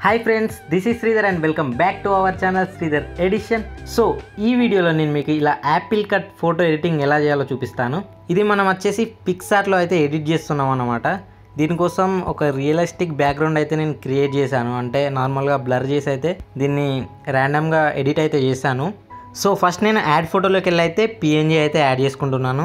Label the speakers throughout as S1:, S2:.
S1: hi friends this is Sridhar and welcome back to our channel Sridhar edition so ఈ వీడియోలో నేను మీకు ఇలా యాపిల్ కట్ ఫోటో ఎడిటింగ్ ఎలా చేయాలో చూపిస్తాను ఇది మనం వచ్చేసి పిక్సార్ట్లో అయితే ఎడిట్ చేస్తున్నాం అన్నమాట దీనికోసం ఒక రియలిస్టిక్ బ్యాక్గ్రౌండ్ అయితే నేను క్రియేట్ చేశాను అంటే నార్మల్గా బ్లర్ చేసి అయితే దీన్ని ర్యాండమ్గా ఎడిట్ అయితే చేశాను సో ఫస్ట్ నేను యాడ్ ఫోటోలోకి వెళ్ళి అయితే పిఎన్జీ అయితే యాడ్ చేసుకుంటున్నాను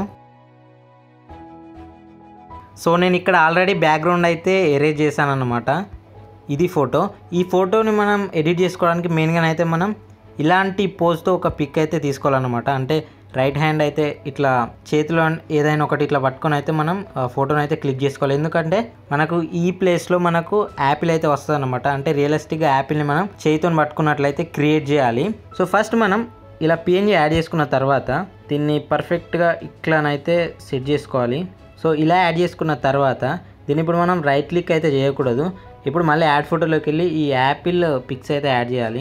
S1: సో నేను ఇక్కడ ఆల్రెడీ బ్యాక్గ్రౌండ్ అయితే ఎరేజ్ చేశాను అనమాట ఇది ఫోటో ఈ ఫోటోని మనం ఎడిట్ చేసుకోవడానికి మెయిన్గా అయితే మనం ఇలాంటి పోజ్తో ఒక పిక్ అయితే తీసుకోవాలన్నమాట అంటే రైట్ హ్యాండ్ అయితే ఇట్లా చేతిలో ఏదైనా ఒకటి ఇట్లా పట్టుకొని అయితే మనం ఆ ఫోటోని అయితే క్లిక్ చేసుకోవాలి ఎందుకంటే మనకు ఈ ప్లేస్లో మనకు యాపిల్ అయితే వస్తుంది అనమాట అంటే రియలిస్టిక్గా యాపిల్ని మనం చేతితో పట్టుకున్నట్లయితే క్రియేట్ చేయాలి సో ఫస్ట్ మనం ఇలా పిఎన్జీ యాడ్ చేసుకున్న తర్వాత దీన్ని పర్ఫెక్ట్గా ఇట్లానైతే సెట్ చేసుకోవాలి సో ఇలా యాడ్ చేసుకున్న తర్వాత దీన్ని ఇప్పుడు మనం రైట్ క్లిక్ అయితే చేయకూడదు ఇప్పుడు మళ్ళీ యాడ్ ఫోటోలోకి వెళ్ళి ఈ యాపిల్ పిక్స్ అయితే యాడ్ చేయాలి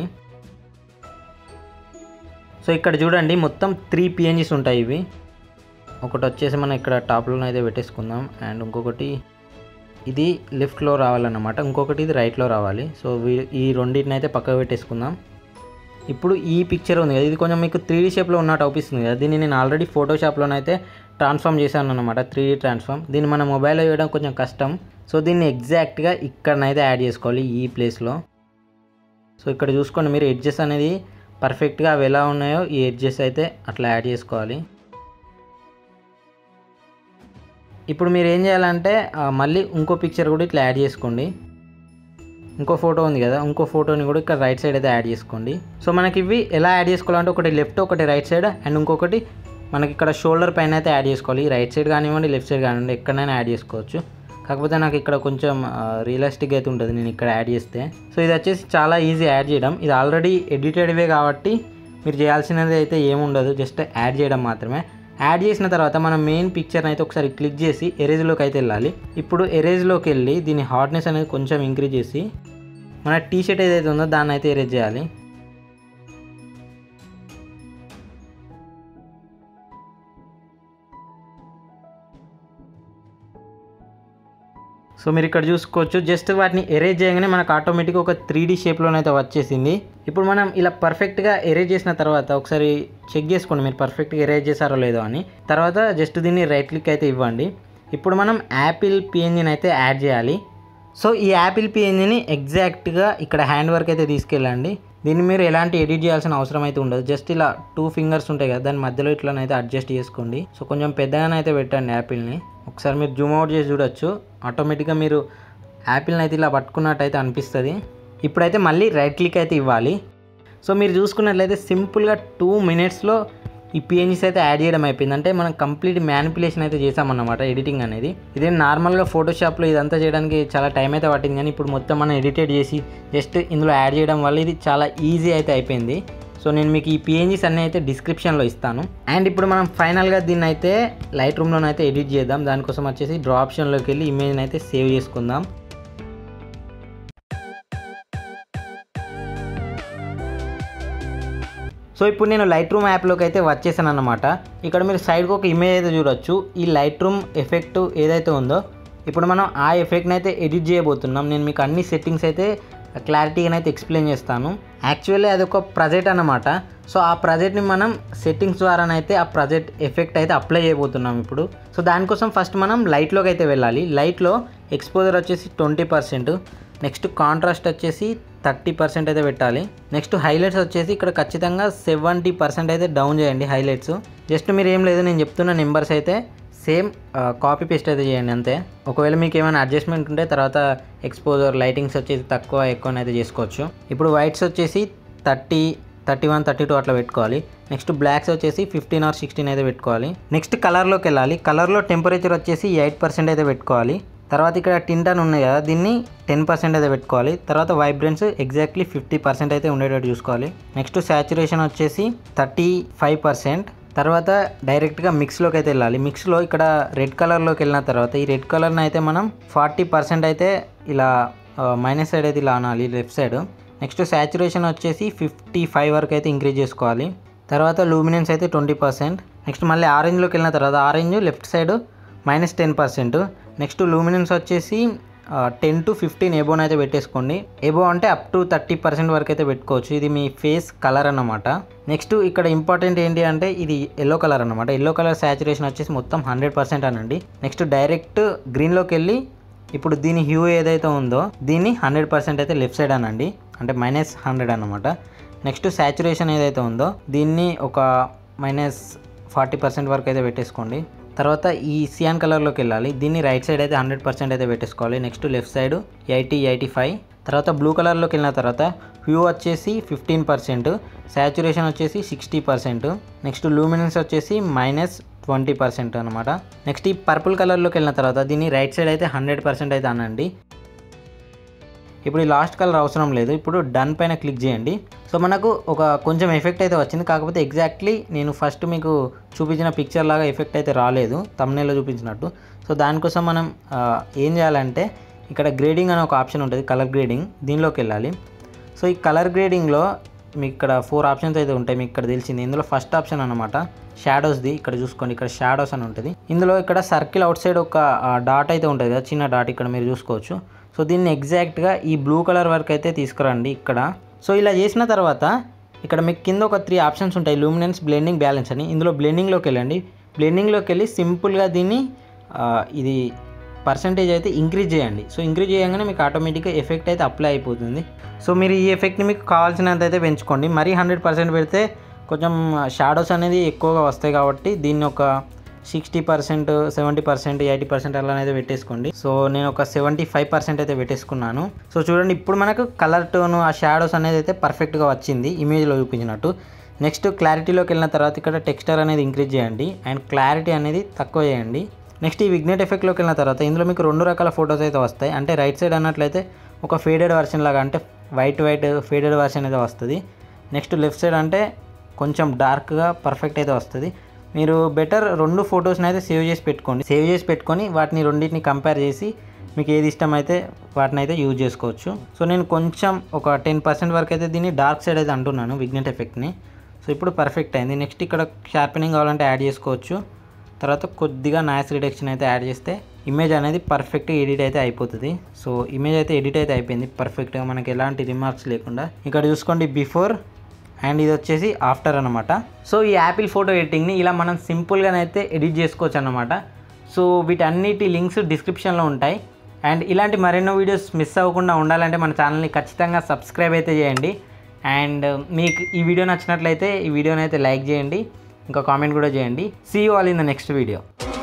S1: సో ఇక్కడ చూడండి మొత్తం త్రీ పిఎన్జీస్ ఉంటాయి ఇవి ఒకటి వచ్చేసి మనం ఇక్కడ టాప్లో అయితే పెట్టేసుకుందాం అండ్ ఇంకొకటి ఇది లెఫ్ట్లో రావాలన్నమాట ఇంకొకటి ఇది రైట్లో రావాలి సో వీ- ఈ రెండింటిని అయితే పక్కకు పెట్టేసుకుందాం ఇప్పుడు ఈ పిక్చర్ ఉంది కదా ఇది కొంచెం మీకు త్రీ డీ షేప్లో ఉన్నట్టు అవుపిస్తుంది కదా దీన్ని నేను ఆల్రెడీ ఫోటోషాప్లోనైతే ట్రాన్స్ఫార్మ్ చేశాను అనమాట త్రీ డీ ట్రాన్స్ఫార్మ్ దీన్ని మన మొబైల్లో చేయడం కొంచెం కష్టం సో దీన్ని ఎగ్జాక్ట్గా ఇక్కడనైతే యాడ్ చేసుకోవాలి ఈ ప్లేస్లో సో ఇక్కడ చూసుకోండి మీరు ఎడ్జెస్ అనేది పర్ఫెక్ట్గా అవి ఎలా ఉన్నాయో ఈ ఎడ్జెస్ అయితే అట్లా యాడ్ చేసుకోవాలి ఇప్పుడు మీరు ఏం చేయాలంటే ఆ, మళ్ళీ ఇంకో పిక్చర్ కూడా ఇట్లా యాడ్ చేసుకోండి ఇంకో ఫోటో ఉంది కదా ఇంకో ఫోటోని కూడా ఇక్కడ రైట్ సైడ్ అయితే యాడ్ చేసుకోండి సో మనకి ఇవి ఎలా యాడ్ చేసుకోవాలంటే ఒకటి లెఫ్ట్ ఒకటి రైట్ సైడ్ అండ్ ఇంకొకటి మనకి ఇక్కడ షోల్డర్ పైన అయితే యాడ్ చేసుకోవాలి రైట్ సైడ్ కానివ్వండి లెఫ్ట్ సైడ్ కానివ్వండి ఎక్కడైనా యాడ్ చేసుకోవచ్చు కాకపోతే నాకు ఇక్కడ కొంచెం రియలిస్టిక్ అయితే ఉంటుంది నేను ఇక్కడ యాడ్ చేస్తే సో ఇది వచ్చేసి చాలా ఈజీ యాడ్ చేయడం ఇది ఆల్రెడీ ఎడిటెడ్వే కాబట్టి మీరు చేయాల్సినది అయితే ఏముండదు జస్ట్ యాడ్ చేయడం మాత్రమే యాడ్ చేసిన తర్వాత మనం మెయిన్ పిక్చర్ని అయితే ఒకసారి క్లిక్ చేసి ఎరేజ్లోకి అయితే వెళ్ళాలి ఇప్పుడు ఎరేజ్లోకి వెళ్ళి దీని హార్డ్నెస్ అనేది కొంచెం ఇంక్రీజ్ చేసి మన టీ షర్ట్ ఏదైతే ఉందో దాన్ని అయితే ఎరేజ్ చేయాలి సో మీరు ఇక్కడ చూసుకోవచ్చు జస్ట్ వాటిని ఎరేజ్ చేయగానే మనకు ఆటోమేటిక్గా ఒక త్రీ డీ షేప్లోనైతే వచ్చేసింది ఇప్పుడు మనం ఇలా పర్ఫెక్ట్గా ఎరేజ్ చేసిన తర్వాత ఒకసారి చెక్ చేసుకోండి మీరు పర్ఫెక్ట్గా ఎరేజ్ చేశారో లేదో అని తర్వాత జస్ట్ దీన్ని రైట్ క్లిక్ అయితే ఇవ్వండి ఇప్పుడు మనం యాపిల్ పిఎన్జిని అయితే యాడ్ చేయాలి సో ఈ యాపిల్ పిఎన్జిని ఎగ్జాక్ట్గా ఇక్కడ హ్యాండ్ వర్క్ అయితే తీసుకెళ్ళండి దీన్ని మీరు ఎలాంటి ఎడిట్ చేయాల్సిన అవసరం అయితే ఉండదు జస్ట్ ఇలా టూ ఫింగర్స్ ఉంటాయి కదా దాని మధ్యలో ఇట్లానైతే అడ్జస్ట్ చేసుకోండి సో కొంచెం పెద్దగానే అయితే పెట్టండి యాపిల్ని ఒకసారి మీరు జూమ్ అవుట్ చేసి చూడొచ్చు ఆటోమేటిక్గా మీరు యాపిల్ని అయితే ఇలా పట్టుకున్నట్టయితే అనిపిస్తుంది ఇప్పుడైతే మళ్ళీ రైట్ క్లిక్ అయితే ఇవ్వాలి సో మీరు చూసుకున్నట్లయితే సింపుల్గా టూ మినిట్స్లో ఈ పిఎన్జీస్ అయితే యాడ్ చేయడం అయిపోయింది అంటే మనం కంప్లీట్ మ్యానిపులేషన్ అయితే చేసామన్నమాట ఎడిటింగ్ అనేది ఇదే నార్మల్గా ఫోటోషాప్లో ఇదంతా చేయడానికి చాలా టైం అయితే పట్టింది కానీ ఇప్పుడు మొత్తం మనం ఎడిటెడ్ చేసి జస్ట్ ఇందులో యాడ్ చేయడం వల్ల ఇది చాలా ఈజీ అయితే అయిపోయింది సో నేను మీకు ఈ పిఎన్జీస్ అన్నీ అయితే డిస్క్రిప్షన్లో ఇస్తాను అండ్ ఇప్పుడు మనం ఫైనల్గా దీన్ని అయితే లైట్ రూమ్లోనైతే ఎడిట్ చేద్దాం దానికోసం వచ్చేసి డ్రా ఆప్షన్లోకి వెళ్ళి ఇమేజ్ని అయితే సేవ్ చేసుకుందాం సో ఇప్పుడు నేను లైట్ రూమ్ యాప్లోకి అయితే వచ్చేసాను అనమాట ఇక్కడ మీరు సైడ్కి ఒక ఇమేజ్ అయితే చూడొచ్చు ఈ లైట్ రూమ్ ఎఫెక్ట్ ఏదైతే ఉందో ఇప్పుడు మనం ఆ ఎఫెక్ట్ని అయితే ఎడిట్ చేయబోతున్నాం నేను మీకు అన్ని సెట్టింగ్స్ అయితే క్లారిటీగా అయితే ఎక్స్ప్లెయిన్ చేస్తాను యాక్చువల్లీ అది ఒక ప్రజెక్ట్ అనమాట సో ఆ ప్రజెక్ట్ని మనం సెట్టింగ్స్ ద్వారానైతే ఆ ప్రజెక్ట్ ఎఫెక్ట్ అయితే అప్లై చేయబోతున్నాం ఇప్పుడు సో దానికోసం ఫస్ట్ మనం లైట్లోకి అయితే వెళ్ళాలి లైట్లో ఎక్స్పోజర్ వచ్చేసి ట్వంటీ పర్సెంట్ నెక్స్ట్ కాంట్రాస్ట్ వచ్చేసి థర్టీ పర్సెంట్ అయితే పెట్టాలి నెక్స్ట్ హైలైట్స్ వచ్చేసి ఇక్కడ ఖచ్చితంగా సెవెంటీ పర్సెంట్ అయితే డౌన్ చేయండి హైలైట్స్ జస్ట్ మీరు ఏం లేదు నేను చెప్తున్న నెంబర్స్ అయితే సేమ్ కాపీ పేస్ట్ అయితే చేయండి అంతే ఒకవేళ మీకు ఏమైనా అడ్జస్ట్మెంట్ ఉంటే తర్వాత ఎక్స్పోజర్ లైటింగ్స్ వచ్చేసి తక్కువ ఎక్కువ అయితే చేసుకోవచ్చు ఇప్పుడు వైట్స్ వచ్చేసి thirty thirty one thirty two అట్లా పెట్టుకోవాలి నెక్స్ట్ బ్లాక్స్ వచ్చేసి ఫిఫ్టీన్ ఆర్ సిక్స్టీన్ అయితే పెట్టుకోవాలి నెక్స్ట్ కలర్లోకి వెళ్ళాలి కలర్లో టెంపరేచర్ వచ్చేసి ఎయిట్ పర్సెంట్ అయితే పెట్టుకోవాలి తర్వాత ఇక్కడ టింట్ అని ఉన్నాయి కదా దీన్ని టెన్ పర్సెంట్ అయితే పెట్టుకోవాలి తర్వాత వైబ్రెన్స్ ఎగ్జాక్ట్లీ ఫిఫ్టీ పర్సెంట్ అయితే ఉండేటట్టు చూసుకోవాలి నెక్స్ట్ శాచురేషన్ వచ్చేసి థర్టీ ఫైవ్ పర్సెంట్ తర్వాత డైరెక్ట్గా మిక్స్లోకి అయితే వెళ్ళాలి మిక్స్లో ఇక్కడ రెడ్ కలర్లోకి వెళ్ళిన తర్వాత ఈ రెడ్ కలర్ని అయితే మనం ఫార్టీ పర్సెంట్ అయితే ఇలా మైనస్ సైడ్ అయితే ఇలా అనాలి లెఫ్ట్ సైడ్ నెక్స్ట్ శాచురేషన్ వచ్చేసి ఫిఫ్టీ ఫైవ్ వరకు అయితే ఇంక్రీజ్ చేసుకోవాలి తర్వాత లూమినెన్స్ అయితే ట్వంటీ పర్సెంట్ నెక్స్ట్ మళ్ళీ ఆరెంజ్లోకి వెళ్ళిన తర్వాత orange left side minus ten percent next luminance వచ్చేసి టెన్ టు ఫిఫ్టీన్ ఎబోన్ అయితే పెట్టేసుకోండి ఎబో అంటే అప్ టు థర్టీ పర్సెంట్ వరకు అయితే పెట్టుకోవచ్చు ఇది మీ ఫేస్ కలర్ అన్నమాట నెక్స్ట్ ఇక్కడ ఇంపార్టెంట్ ఏంటి అంటే ఇది ఎల్లో కలర్ అన్నమాట ఎల్లో కలర్ సాచురేషన్ వచ్చేసి మొత్తం హండ్రెడ్ పర్సెంట్ అనండి నెక్స్ట్ డైరెక్ట్ గ్రీన్లోకి వెళ్ళి ఇప్పుడు దీని హ్యూ ఏదైతే ఉందో దీన్ని హండ్రెడ్ పర్సెంట్ అయితే లెఫ్ట్ సైడ్ అనండి అంటే మైనస్ హండ్రెడ్ అనమాట నెక్స్ట్ సాచురేషన్ ఏదైతే ఉందో దీన్ని ఒక మైనస్ ఫార్టీ పర్సెంట్ వరకు అయితే పెట్టేసుకోండి తర్వాత ఈ సియాన్ కలర్లోకి వెళ్ళాలి దీన్ని రైట్ సైడ్ అయితే హండ్రెడ్ పర్సెంట్ అయితే పెట్టేసుకోవాలి next left side eighty eighty five తర్వాత బ్లూ కలర్లోకి వెళ్ళిన తర్వాత హ్యూ వచ్చేసి ఫిఫ్టీన్ పర్సెంట్ సాచురేషన్ వచ్చేసి సిక్స్టీ పర్సెంట్ నెక్స్ట్ లూమినెన్స్ వచ్చేసి మైనస్ ట్వంటీ పర్సెంట్ అనమాట నెక్స్ట్ ఈ పర్పుల్ కలర్లోకి వెళ్ళిన తర్వాత దీన్ని రైట్ సైడ్ అయితే హండ్రెడ్ పర్సెంట్ అయితే అనండి ఇప్పుడు ఈ లాస్ట్ కలర్ అవసరం లేదు ఇప్పుడు డన్ పైన క్లిక్ చేయండి సో మనకు ఒక కొంచెం ఎఫెక్ట్ అయితే వచ్చింది కాకపోతే ఎగ్జాక్ట్లీ నేను ఫస్ట్ మీకు చూపించిన పిక్చర్ లాగా ఎఫెక్ట్ అయితే రాలేదు తమ్నేలో చూపించినట్టు సో దానికోసం మనం ఆ, ఏం చేయాలంటే ఇక్కడ గ్రేడింగ్ అనే ఒక ఆప్షన్ ఉంటుంది కలర్ గ్రేడింగ్ దీనిలోకి వెళ్ళాలి సో ఈ కలర్ గ్రేడింగ్లో మీకు ఇక్కడ ఫోర్ ఆప్షన్స్ అయితే ఉంటాయి మీకు ఇక్కడ తెలిసింది ఇందులో ఫస్ట్ ఆప్షన్ అనమాట షాడోస్ది ఇక్కడ చూసుకోండి ఇక్కడ షాడోస్ అని ఉంటుంది ఇందులో ఇక్కడ సర్కిల్ అవుట్ సైడ్ ఒక డాట్ అయితే ఉంటుంది కదా చిన్న డాట్ ఇక్కడ మీరు చూసుకోవచ్చు సో దీన్ని ఎగ్జాక్ట్గా ఈ బ్లూ కలర్ వరకు అయితే తీసుకురండి ఇక్కడ సో ఇలా చేసిన తర్వాత ఇక్కడ మీకు కింద ఒక త్రీ ఆప్షన్స్ ఉంటాయి లూమినెన్స్ బ్లెండింగ్ బ్యాలెన్స్ అని ఇందులో బ్లెండింగ్లోకి వెళ్ళండి బ్లెండింగ్లోకి వెళ్ళి సింపుల్గా దీన్ని ఆ, ఇది పర్సంటేజ్ అయితే ఇంక్రీజ్ చేయండి సో ఇంక్రీజ్ చేయగానే మీకు ఆటోమేటిక్గా ఎఫెక్ట్ అయితే అప్లై అయిపోతుంది సో మీరు ఈ ఎఫెక్ట్ని మీకు కావాల్సినంత అయితే పెంచుకోండి మరీ హండ్రెడ్ పర్సెంట్ పెడితే కొంచెం షాడోస్ అనేది ఎక్కువగా వస్తాయి కాబట్టి దీన్ని ఒక sixty percent seventy percent eighty percent అలా అయితే పెట్టేసుకోండి సో నేను ఒక సెవెంటీ ఫైవ్ పర్సెంట్ అయితే పెట్టేసుకున్నాను సో చూడండి ఇప్పుడు మనకు కలర్ టోన్ ఆ షాడోస్ అనేది అయితే పర్ఫెక్ట్గా వచ్చింది ఇమేజ్లో చూపించినట్టు నెక్స్ట్ క్లారిటీలోకి వెళ్ళిన తర్వాత ఇక్కడ టెక్స్చర్ అనేది ఇంక్రీజ్ చేయండి అండ్ క్లారిటీ అనేది తక్కువ చేయండి నెక్స్ట్ ఈ విగ్నెట్ ఎఫెక్ట్లోకి వెళ్ళిన తర్వాత ఇందులో మీకు రెండు రకాల ఫొటోస్ అయితే వస్తాయి అంటే రైట్ సైడ్ అన్నట్లయితే ఒక ఫేడెడ్ వర్షన్ లాగా అంటే వైట్ వైట్ ఫేడెడ్ వర్షన్ అయితే వస్తుంది నెక్స్ట్ లెఫ్ట్ సైడ్ అంటే కొంచెం డార్క్గా పర్ఫెక్ట్ అయితే వస్తుంది మీరు బెటర్ రెండు ఫొటోస్ని అయితే సేవ్ చేసి పెట్టుకోండి సేవ్ చేసి పెట్టుకొని వాటిని రెండింటిని కంపేర్ చేసి మీకు ఏది ఇష్టమైతే వాటిని అయితే యూజ్ చేసుకోవచ్చు సో నేను కొంచెం ఒక టెన్ పర్సెంట్ వరకు అయితే దీన్ని డార్క్ సైడ్ అయితే అంటున్నాను విగ్నెట్ ఎఫెక్ట్ని సో ఇప్పుడు పర్ఫెక్ట్ అయింది నెక్స్ట్ ఇక్కడ షార్పెనింగ్ కావాలంటే యాడ్ చేసుకోవచ్చు తర్వాత కొద్దిగా నాయిస్ రిడక్షన్ అయితే యాడ్ చేస్తే ఇమేజ్ అనేది పర్ఫెక్ట్గా ఎడిట్ అయితే అయిపోతుంది సో ఇమేజ్ అయితే ఎడిట్ అయితే అయిపోయింది పర్ఫెక్ట్గా మనకి ఎలాంటి రిమార్క్స్ లేకుండా ఇక్కడ చూసుకోండి బిఫోర్ అండ్ ఇది వచ్చేసి ఆఫ్టర్ అనమాట సో ఈ యాపిల్ ఫోటో ఎడిటింగ్ని ఇలా మనం సింపుల్గానైతే ఎడిట్ చేసుకోవచ్చు అనమాట సో వీటన్నిటి లింక్స్ డిస్క్రిప్షన్లో ఉంటాయి అండ్ ఇలాంటి మరెన్నో వీడియోస్ మిస్ అవ్వకుండా ఉండాలంటే మన ఛానల్ని ఖచ్చితంగా సబ్స్క్రైబ్ అయితే చేయండి అండ్ మీకు ఈ వీడియో నచ్చినట్లయితే ఈ వీడియోని అయితే లైక్ చేయండి ఇంకా కామెంట్ కూడా చేయండి see you all in the next video